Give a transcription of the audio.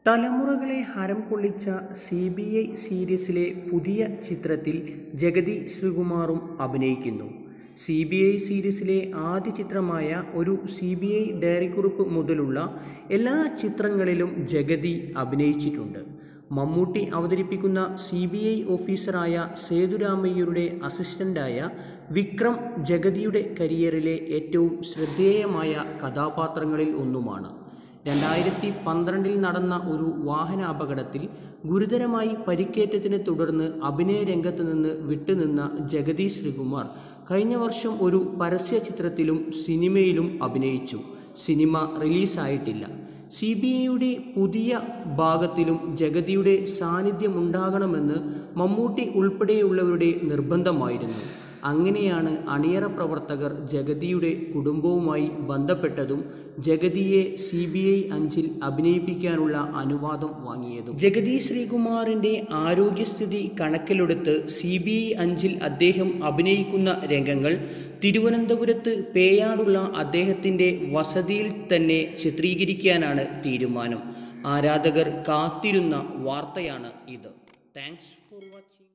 തലമുറകളെ ഹരം കൊള്ളിച്ച C B I സീരീസിലെ പുതിയ ചിത്രത്തിൽ ജഗതി ശ്രീകുമാറും അഭിനയിക്കുന്നു സി ബി ഐ സീരീസിലെ ആദ്യ ചിത്രമായ ഒരു സി ബി ഐ ഡയറിക്കുറിപ്പ് മുതലുള്ള എല്ലാ ചിത്രങ്ങളിലും ജഗതി അഭിനയിച്ചിട്ടുണ്ട് മമ്മൂട്ടി അവതരിപ്പിക്കുന്ന സി ബി ഐ ഓഫീസറായ സേതുരാമയ്യരുടെ അസിസ്റ്റൻ്റായ വിക്രം ജഗതിയുടെ കരിയറിലെ ഏറ്റവും ശ്രദ്ധേയമായ കഥാപാത്രങ്ങളിൽ ഒന്നുമാണ് രണ്ടായിരത്തി പന്ത്രണ്ടിൽ നടന്ന ഒരു വാഹന അപകടത്തിൽ ഗുരുതരമായി പരിക്കേറ്റതിനെ തുടർന്ന് അഭിനയ രംഗത്ത് നിന്ന് വിട്ടുനിന്ന ജഗതി ശ്രീകുമാർ കഴിഞ്ഞ വർഷം ഒരു പരസ്യ ചിത്രത്തിലും സിനിമയിലും അഭിനയിച്ചു സിനിമ റിലീസായിട്ടില്ല സി ബി ഐയുടെ പുതിയ ഭാഗത്തിലും ജഗതിയുടെ സാന്നിധ്യമുണ്ടാകണമെന്ന് മമ്മൂട്ടി ഉൾപ്പെടെയുള്ളവരുടെ നിർബന്ധമായിരുന്നു അങ്ങനെയാണ് അണിയറ പ്രവർത്തകർ ജഗതിയുടെ കുടുംബവുമായി ബന്ധപ്പെട്ടതും ജഗതിയെ സി ബി ഐ അഞ്ചിൽ അഭിനയിപ്പിക്കാനുള്ള അനുവാദം വാങ്ങിയതും ജഗതി ശ്രീകുമാറിൻ്റെ ആരോഗ്യസ്ഥിതി കണക്കിലെടുത്ത് സി ബി ഐ അഞ്ചിൽ അദ്ദേഹം അഭിനയിക്കുന്ന രംഗങ്ങൾ തിരുവനന്തപുരത്ത് പേയാടുള്ള അദ്ദേഹത്തിൻ്റെ വസതിയിൽ തന്നെ ചിത്രീകരിക്കാനാണ് തീരുമാനം ആരാധകർ കാത്തിരുന്ന വാർത്തയാണ് ഇത് താങ്ക്സ് ഫോർ വാച്ചിങ്